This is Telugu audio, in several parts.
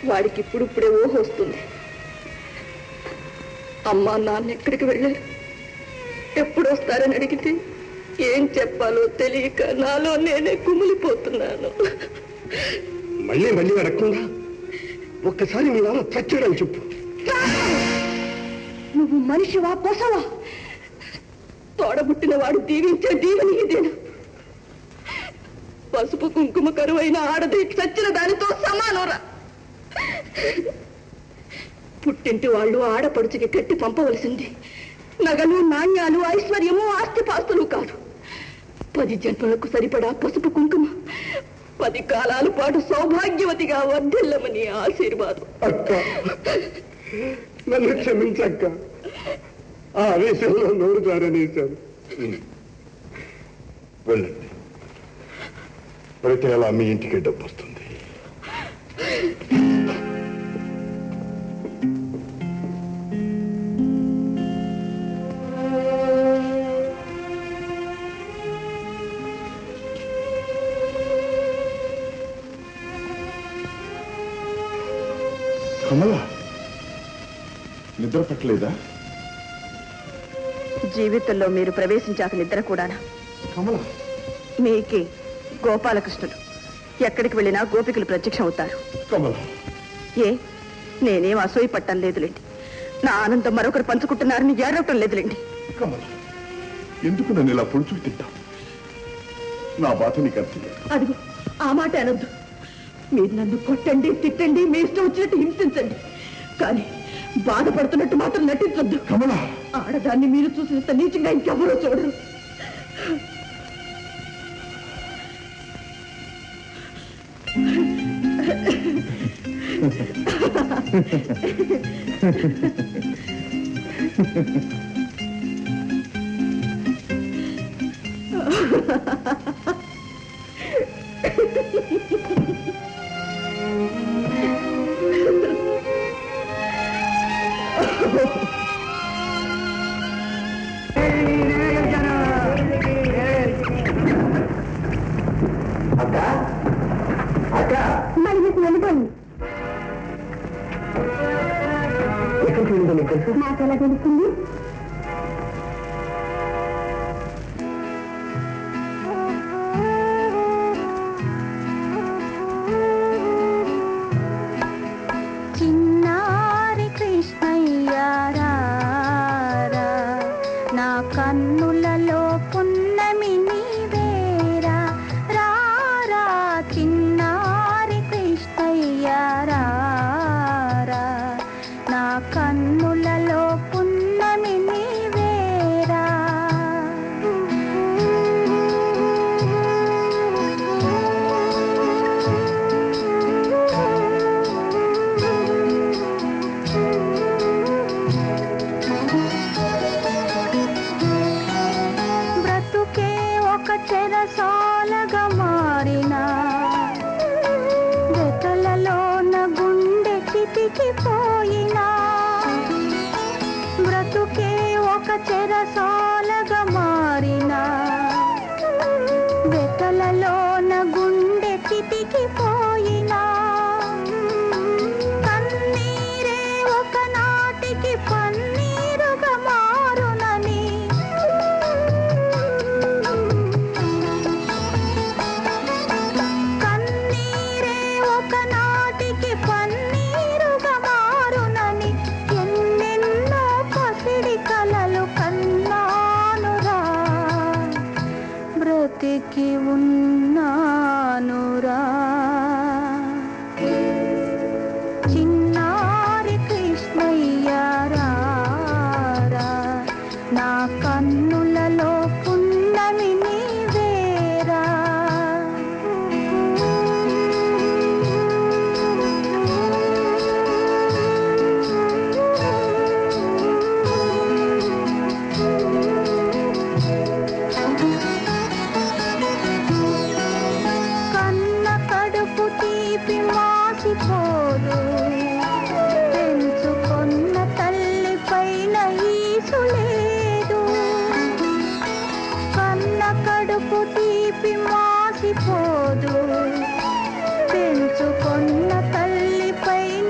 వాడికి ఇప్పుడిప్పుడే ఊహ వస్తుంది అమ్మా నాన్న ఎక్కడికి వెళ్ళారు ఎప్పుడు వస్తారని అడిగితే ఏం చెప్పాలో తెలియక నాలో నేనే కుమిలిపోతున్నాను మళ్ళీ మళ్ళీ అడగకుండా ఒక్కసారి మీ నాన్న చచ్చాడని చెప్పు నువ్వు మనిషివా పొసవా తోడబుట్టిన వాడు దీవించే దీవెని ఇదేనా పసుపు కుంకుమ కరువైన ఆడది చచ్చిన దానితో సమానరా పుట్టింటి వాళ్ళు ఆడపడుచుకి కట్టి పంపవలసింది నగలు నాణ్యాలు ఐశ్వర్యము ఆస్తిపాస్తులు కాదు పది జన్మలకు సరిపడా పసుపు కుంకుమ పది కాలాల పాటు సౌభాగ్యవతిగా వర్ధిల్లమని ఆశీర్వాదం అక్క నన్ను క్షమించక్క ఆ ఆవేశంలో నోరు జారనేశాను వెళ్ళండి ప్రతి నెల మీ ఇంటికి డబ్బు వస్తుంది కమల నిద్ర పట్టలేదా జీవితంలో మీరు ప్రవేశించాక నిద్ర కూడానా కమల మీకే గోపాలకృష్ణుడు ఎక్కడికి వెళ్ళినా గోపికలు ప్రత్యక్షం అవుతారు కమల ఏ నేనేం అసూయ పట్టం లేదులేండి నా ఆనందం మరొకరు పంచుకుంటున్నారని ఏడవటం లేదులేండి కమల ఎందుకు నన్ను ఇలా పొడుచుకు తింటావు నా బాధ నీకు అర్థం కాదు. అదిగో ఆ మాట అనొద్దు మీరు నన్ను కొట్టండి తిట్టండి మీ ఇష్టం వచ్చినట్టు హింసించండి కానీ బాధపడుతున్నట్టు మాత్రం నటించొద్దు కమల ఆడదాన్ని మీరు చూసినంత నీచంగా ఇంకెవరూ చూడరు అక్క అక్క మరి మీకు వెళ్ళిపోయింది ఎక్కడికి వెళ్ళిందో నీకు తెలుసు నాకు ఎలా తెలుస్తుంది చిన్నారి కృష్ణయ్యారా నా కన్నులలో పున్నమి నీవేరా రారా చిన్నారి కృష్ణయ్యారా నా కన్నులలో పున్నమి నీవేరా బ్రతుకే ఒక చెరసాలగా మారిన రెక్కలలోన గుండె చితికిపోయినా బ్రతుకే ఒక చెరసాలగా మారిన రెక్కలలోన గుండె చితికిపోయినా కన్నీరే ఒకనాటికి పన్నీరుగా మారునని కన్నీరే ఒకనాటికి పన్నీరుగా మారునని ఎన్నెన్నో పసిడి కలలు కన్నానురా బ్రతికి ఉన్నానురా చిన్నారి కృష్ణయ్యారా నా కన్నులలో పున్నమి నీవేరా కన్న కడుపు తీపి మాసిపోదు పెంచుకొన్న తల్లి పైన ఈసు లేదు కన్న కడుపు తీపి మాసిపోదు పెంచుకొన్న తల్లి పైన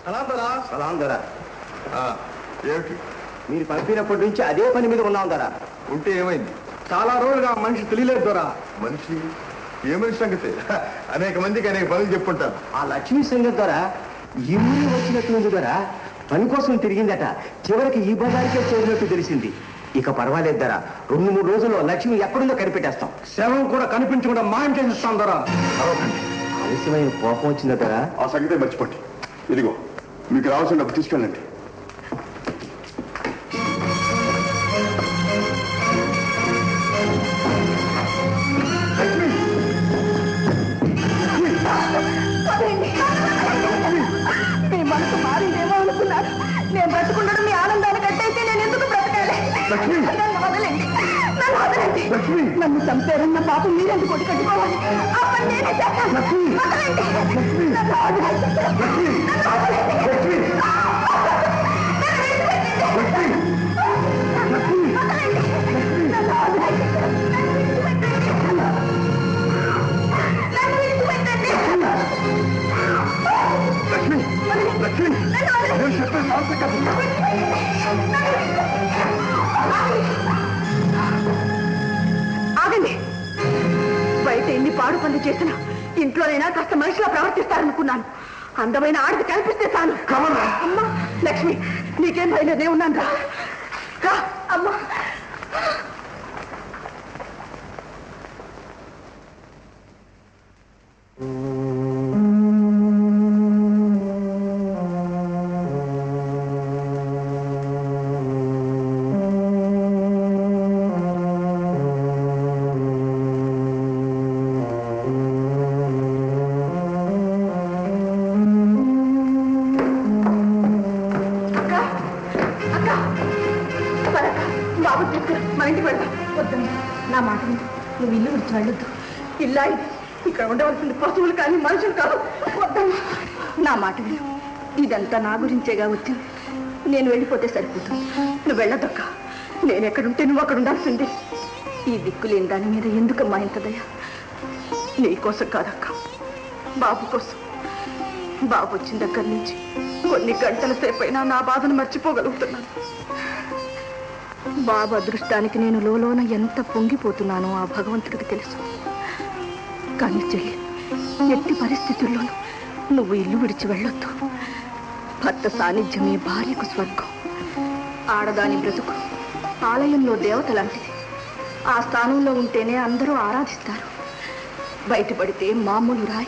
సలాం దొరా ఆ, ఏమిటి మీరు పంపినప్పటి నుంచి అదే పని మీద ఉన్నాం దొరా ఉంటే ఏమైంది చాలా రోజులుగా మనిషి తెలియలేదు దొరా మనిషి ఏ మనిషి సంగతి అనేక మందికి అనేక పనులు చెప్పుంటాను ఆ లక్ష్మీ సంగతి ద్వారా ఈ ఊరి వచ్చినట్టుంది దొరా పని కోసం తిరిగిందట చివరికి ఈ బజార్కే చేరినట్టు తెలిసింది ఇక పర్వాలేదు దొరా రెండు మూడు రోజుల్లో లక్ష్మి ఎక్కడుందో కనిపెట్టేస్తాం శవం కూడా కనిపించకుండా మాయం చేసిస్తాం దొరా ఆలస్యమైన కోపం వచ్చిందా దొరా ఆ సంగతే మర్చిపోండి ఇదిగో మీకు రావాల్సిన డబ్బు తీసుకెళ్ళండి మీ మనసు మారిందేమో అనుకున్నాను నేను బ్రతుకుండడం మీ ఆనందాన్ని కట్టయితే నేను ఎందుకు బ్రతకాలి నన్ను వదలండి నన్ను వదలండి నన్ను చంపారన్న పాపం మీరెందుకు కొట్టి కట్టుకోవాలి ఆ పని నేనే చేస్తాను. వదలండి. నన్ను వదలండి. నన్ను వదలండి. నన్ను విడిచిపెట్టండి. లక్ష్మి లక్ష్మి నేను చెప్పేది శాంతి కదా. ఆగండి బయట ఎన్ని పాడు పనులు చేసినా ఇంట్లోనైనా కాస్త మనిషిలా ప్రవర్తిస్తారనుకున్నాను అందమైన ఆడది కనిపిస్తే చాలు అమ్మా లక్ష్మి నీకేం భయం నేను ఉన్నాను రా రా అమ్మా అక్క అక్క పరక్క బాబు తీసుకురా మన ఇంటికి వెళ్దాం వద్దమ్మా నా మాట విను. నువ్వు ఇల్లు విడిచి వెళ్ళొద్దు ఇల్లా ఇది ఇక్కడ ఉండవలసింది పశువులు కానీ మనుషులు కాదు వద్దమ్మా నా మాట విను ఇదంతా నా గురించేగా వచ్చింది నేను వెళ్ళిపోతే సరిపోతుంది నువ్వు వెళ్ళదక్క నేను ఎక్కడుంటే నువ్వు అక్కడ ఉండాల్సిందే ఈ దిక్కులేని దాని మీద ఎందుకమ్మా ఇంత దయ నీ కోసం కాదక్క బాబు కోసం బాబు వచ్చిన దగ్గర నుంచి కొన్ని గంటల సేపైనా నా బాధను మర్చిపోగలుగుతున్నాను బాబు అదృష్టానికి నేను లోలోన ఎంత పొంగిపోతున్నానో ఆ భగవంతుడికి తెలుసు కానీ చెల్లి ఎట్టి పరిస్థితుల్లోనూ నువ్వు ఇల్లు విడిచి వెళ్ళొద్దు భర్త సాన్నిధ్యమే భార్యకు స్వర్గం ఆడదాని బ్రతుకు ఆలయంలో దేవత లాంటిది ఆ స్థానంలో ఉంటేనే అందరూ ఆరాధిస్తారు బయటపడితే మామూలు రాయి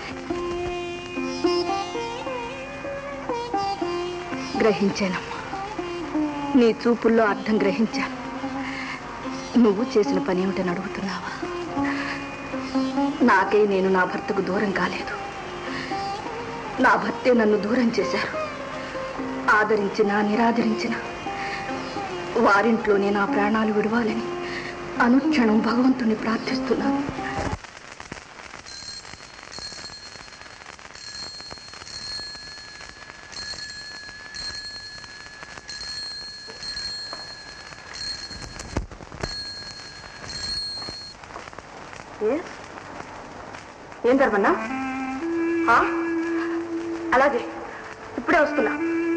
గ్రహించానమ్మా నీ చూపుల్లో అర్థం గ్రహించాను నువ్వు చేసిన పని ఏమిటని అడుగుతున్నావా నాకే నేను నా భర్తకు దూరం కాలేదు నా భర్తే నన్ను దూరం చేశారు ఆదరించినా నిరాదరించినా వారింట్లోనే నా ప్రాణాలు విడవాలని అనుక్షణం భగవంతుని ప్రార్థిస్తున్నాను ఏం ధర్మన్నా ఆ? అలాగే ఇప్పుడే వస్తున్నా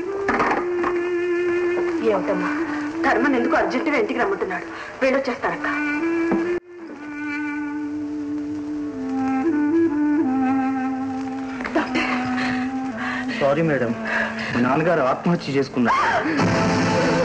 ఏమిటమ్మా ధర్మన్ ఎందుకు అర్జెంటుగా ఇంటికి రమ్మంటున్నాడు వెళ్ళొచ్చేస్తానక్క సారీ మేడం నాన్నగారు ఆత్మహత్య చేసుకున్నారు